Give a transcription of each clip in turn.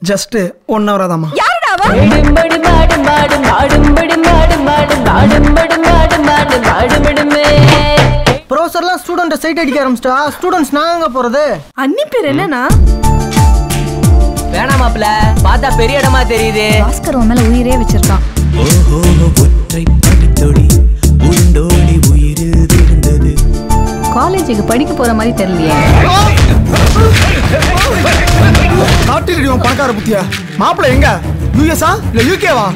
just one hour தாம்மா யாருடா அவ மாடும்படி மாடு மாடு மாடும்படி மாடு மாடு மாடும்படி மாடு மாடு மாடுபடுமே ப்ரொஃபஸர்லாம் ஸ்டூடெண்ட்டை சைட் அடிக்க ஆரம்பிச்சிட்டா ஸ்டூடெண்ட்ஸ் நாங்க போறது அண்ணி பேர் என்னன்னா வேணாம் மாப்பிள பார்த்தா பெரிய இடமா தெரியுது பாஸ்கர் உன் மேல உயிரே வச்சிருக்கான் ஓஹோ ஒற்றை படித்தொடி உண்டோடி உயிரில் விழுந்தது காலேஜுக்கு படிக்க போற மாதிரி தெரியலையே காட்டில் பணக்கார புத்தியா மாப்பிள்ள எங்க யூஎஸ்ஆ இல்ல யூகேவா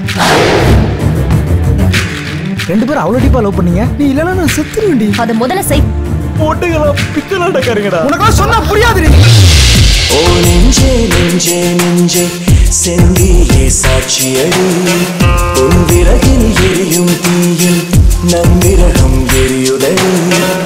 ரெண்டு பேரும் அவ்வளோ டீப்பா லவ் பண்ணீங்க நீ இல்லைன்னா நான் செத்துருவேண்டி அதை முதல்ல செய் போட்டுங்களா பிக்கலாட்டக்காரங்கடா உனக்கு சொன்னா புரியாது ஓ நெஞ்சே நெஞ்சே நெஞ்சே செந்தியே சாட்சியடி உன் விறகில் எரியும் தீயில் நன்விரகம் எரியுதடி